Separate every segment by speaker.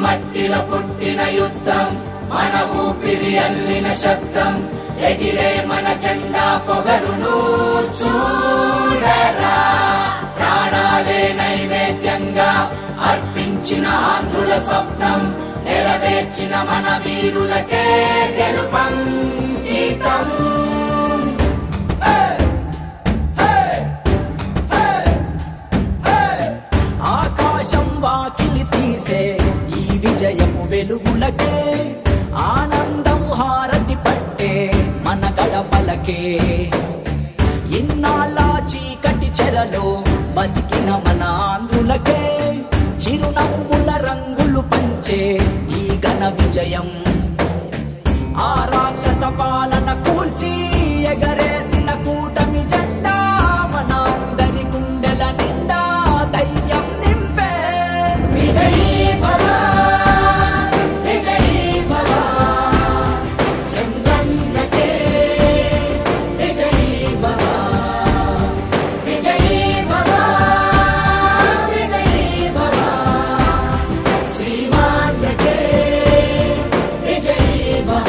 Speaker 1: మట్టిల పుట్టిన యుద్ధం మన ఊపిరి అల్లిన శబ్దం ఎగిరే మన జెండా పొగరును చూడరా ప్రాణాలే నైవేద్యంగా అర్పించిన ఆంధ్రుల స్వప్నం నెరవేర్చిన మన వీరులకే గెలుపంకితం
Speaker 2: ఆకాశం వాకిలి తీసే ఈ విజయము వెలుగులకే ఆనందం హారతి పట్టే మన గడపలకే ఇన్నాళ్ళ చీకటి చెరలో బతికిన మన ఆంధ్రులకే చిరునవ్వుల రంగులు పంచే ఈ ఘన విజయం ఆ రాక్షస పాలన కూల్చి ఎగరేసిన కూటమి జెండా మన అందరి గుండెల నిండా ధైర్యం నింపే
Speaker 1: విజయీ భవ విజయీ భవ చంద్రన్నకే విజయీ భవ విజయీ భవ విజయీ భవ శ్రీమాన్యకే విజయీ భవ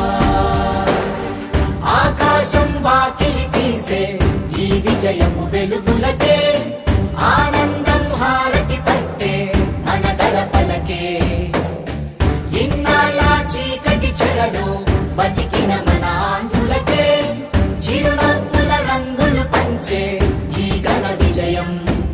Speaker 1: ఆకాశం వాకిలి తీసే ఈ విజయము వెలుగులకే ఆనందం హారతి పట్టే మన గడపలకే ఇన్నాళ్ళ చీకటి చెరలో బతికిన మన ఆంధ్రులకే చిరునవ్వుల రంగులు పంచే ఈ ఘన విజయం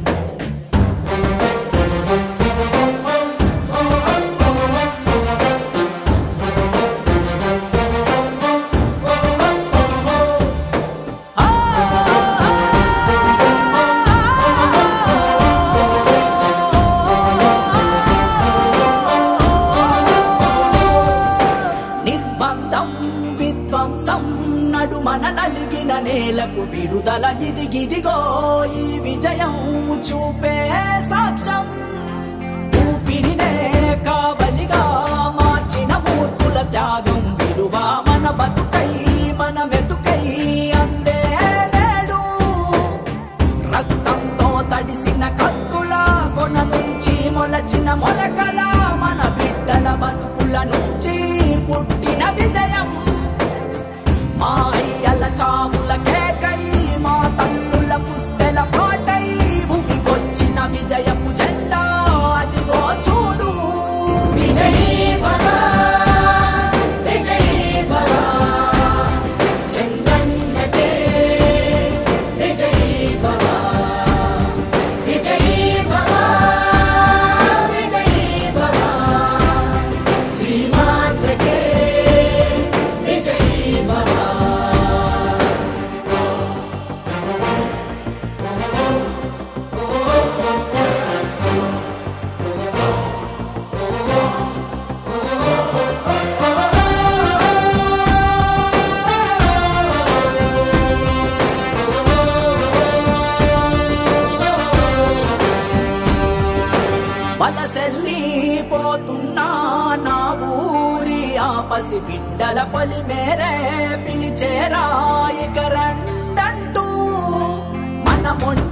Speaker 2: నిర్బంధం విధ్వంసం నడుమన నలిగిన నేలకు విడుదల ఇదిగిదిగో ఈ విజయం చూపే సాక్ష్యం ఊపిరినే కావలిగా మార్చిన మూర్తుల త్యాగం విలువ మన బతుకై మన మెతుకై అందే నేడు రక్తంతో తడిసిన కత్తుల కొన నుంచి మొలచిన మొలకల మన బిడ్డల బతుకుల నుంచి పుట్టిన విజయం మా అయ్యల చావుల కేకై మా తల్లుల పుస్తెల పాటై భూమికొచ్చిన విజయపు జెండా అదిగో చూడు
Speaker 1: విజయీ భవ విజయీ భవ చంద్రన్నకే విజయీ భవ విజయీ భవ విజయీ భవ శ్రీమాన్యకే విజయీ భవ
Speaker 2: వలసెల్లిపోతున్నా నా ఊరి ఆపసి బిడ్డల పొలి మేరే పిలిచేరా ఇక రండంటూ మన మొండి